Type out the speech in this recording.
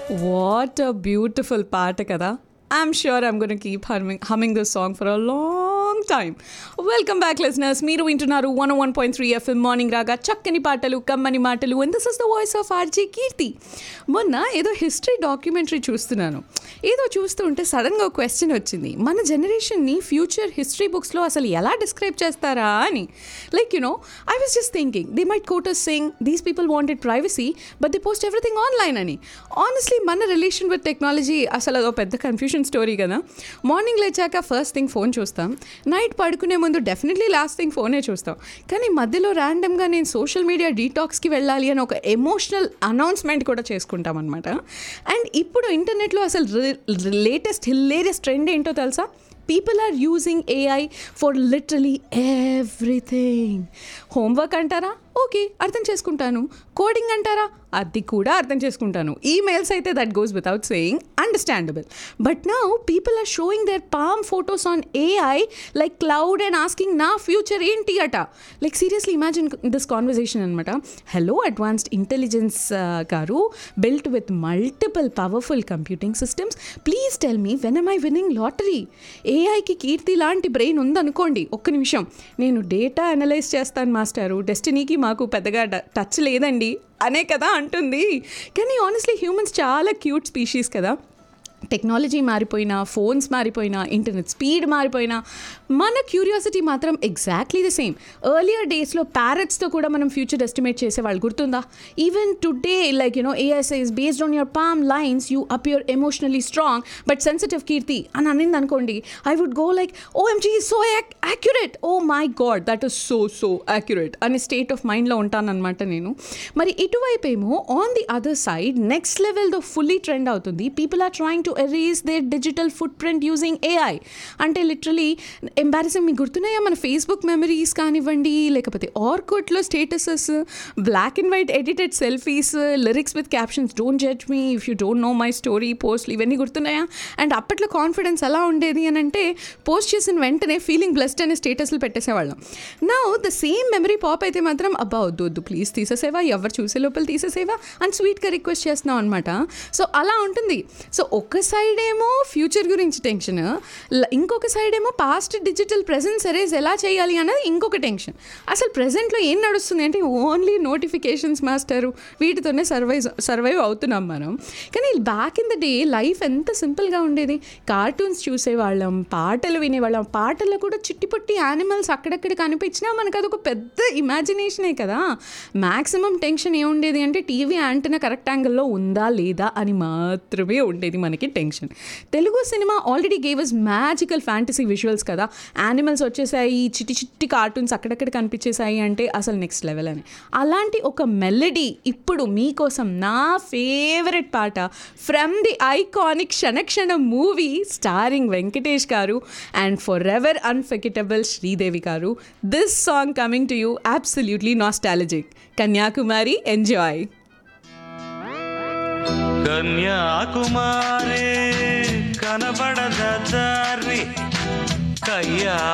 What a beautiful పాట కదా I'm sure I'm going to keep humming, humming this song for a long time. Welcome back, listeners. మీరు వింటున్నారు one one point three FM morning raga చక్కని పాటలు కమ్మని మాటలు and this is the voice of RJ Keerthi మొన్న ఏదో హిస్టరీ డాక్యుమెంటరీ చూస్తున్నాను ఏదో చూస్తూ ఉంటే సడన్గా ఒక క్వశ్చన్ వచ్చింది మన జనరేషన్ని ఫ్యూచర్ హిస్టరీ బుక్స్లో అసలు ఎలా డిస్క్రైబ్ చేస్తారా అని like you know I was just thinking they might quarters sing these people wanted privacy but they post everything online అని ఆనెస్ట్లీ మన రిలేషన్ విత్ టెక్నాలజీ అసలు అదో పెద్ద కన్ఫ్యూషన్ స్టోరీ కదా మార్నింగ్ లేచాక ఫస్ట్ థింగ్ ఫోన్ చూస్తాం నైట్ పడుకునే ముందు డెఫినెట్లీ లాస్ట్ థింగ్ ఫోనే చూస్తాం కానీ మధ్యలో ర్యాండమ్గా నేను సోషల్ మీడియా డీటాక్స్కి వెళ్ళాలి అని ఒక ఎమోషనల్ అనౌన్స్మెంట్ కూడా చేసుకుంటాం అనమాట అండ్ ఇప్పుడు ఇంటర్నెట్లో అసలు లేటెస్ట్ హిల్లేరియస్ ట్రెండ్ ఏంటో తెలుసా people are using AI for literally everything homework అంటారా ఓకే అర్థం చేసుకుంటాను కోడింగ్ అంటారా అది కూడా అర్థం చేసుకుంటాను ఈమెయిల్స్ అయితే that goes without saying understandable but now people are showing their palm photos on AI like cloud and asking నా ఫ్యూచర్ ఏంటి అట like seriously imagine this conversation అనమాట hello advanced intelligence garu built with multiple powerful computing systems please tell me when am I winning lottery ఏఐకి కీర్తి లాంటి brain ఉందనుకోండి ఒక్క నిమిషం నేను డేటా అనలైజ్ చేస్తాను మాస్టారు డెస్టినీకి మాకు పెద్దగా టచ్ లేదండి అనే కదా అంటుంది కానీ ఆనెస్ట్లీ హ్యూమన్స్ చాలా క్యూట్ స్పీషీస్ కదా టెక్నాలజీ మారిపోయినా ఫోన్స్ మారిపోయినా ఇంటర్నెట్ స్పీడ్ మారిపోయినా మన క్యూరియాసిటీ మాత్రం ఎగ్జాక్ట్లీ ద సేమ్ ఎర్లియర్ డేస్లో ప్యారెట్స్తో కూడా మనం ఫ్యూచర్ ఎస్టిమేట్ చేసేవాళ్ళు గుర్తుందా ఈవెన్ టుడే లైక్ యునో ఏఎస్ఐస్ based on your palm lines you appear emotionally strong but sensitive Keerthi అని అనింది అనుకోండి I would go like oh OMG so accurate oh my god that is so so accurate అనే state of మైండ్లో ఉంటానన్నమాట నేను మరి ఇటువైపు ఏమో on the other side next లెవెల్తో ఫుల్లీ ట్రెండ్ అవుతుంది people are trying to erase their digital footprint using AI అంటే లిటరలీ ఎంబారసింగ్ మీకు గుర్తున్నాయా మన ఫేస్బుక్ మెమరీస్ కానివ్వండి లేకపోతే ఆర్కుట్లో statuses black and white edited selfies lyrics with captions don't judge me if you don't know my story పోస్ట్లు ఇవన్నీ గుర్తున్నాయా అండ్ అప్పట్లో కాన్ఫిడెన్స్ ఎలా ఉండేది అని అంటే పోస్ట్ చేసిన వెంటనే ఫీలింగ్ బ్లెస్డ్ అనే స్టేటస్లు పెట్టేసేవాళ్ళం నా ద సేమ్ మెమరీ పాప్ అయితే మాత్రం అబ్బా వద్దు వద్దు ప్లీజ్ తీసేసేవా ఎవరు చూసే లోపల తీసేసేవా అని స్వీట్గా రిక్వెస్ట్ చేస్తున్నాం అనమాట సో అలా ఉంటుంది సో ఒక సైడ్ ఏమో ఫ్యూచర్ గురించి టెన్షన్ ఇంకొక సైడ్ ఏమో పాస్ట్ డిజిటల్ ప్రెజెన్స్ ఎరేజ్ ఎలా చేయాలి అన్నది ఇంకొక టెన్షన్ అసలు ప్రెజెంట్లో ఏం నడుస్తుంది అంటే ఓన్లీ నోటిఫికేషన్స్ మాస్టరు వీటితోనే సర్వైవ్ సర్వైవ్ అవుతున్నాం మనం కానీ back in the day life ఎంత సింపుల్గా ఉండేది కార్టూన్స్ చూసేవాళ్ళం పాటలు వినేవాళ్ళం పాటల్లో కూడా చిట్టి పొట్టి యానిమల్స్ అక్కడక్కడ కనిపించినా మనకు అదొక పెద్ద ఇమాజినేషనే కదా మ్యాక్సిమం టెన్షన్ ఏముండేది అంటే టీవీ యాంటనా కరెక్ట్ యాంగిల్లో ఉందా లేదా అని మాత్రమే ఉండేది మనకి tension Telugu cinema already gave us magical fantasy visuals కదా యానిమల్స్ వచ్చేసాయి చిట్టి చిట్టి కార్టూన్స్ అక్కడక్కడ కనిపించేసాయి అంటే అసలు నెక్స్ట్ లెవెల్ అని అలాంటి ఒక మెలడీ ఇప్పుడు మీకోసం నా ఫేవరెట్ పాట from the iconic Kshana Kshana movie starring Venkatesh garu and for ever unforgettable Sridevi garu this song coming to you absolutely nostalgic Kanyakumari enjoy Kanyakumari కనబడద దారి కయ్యా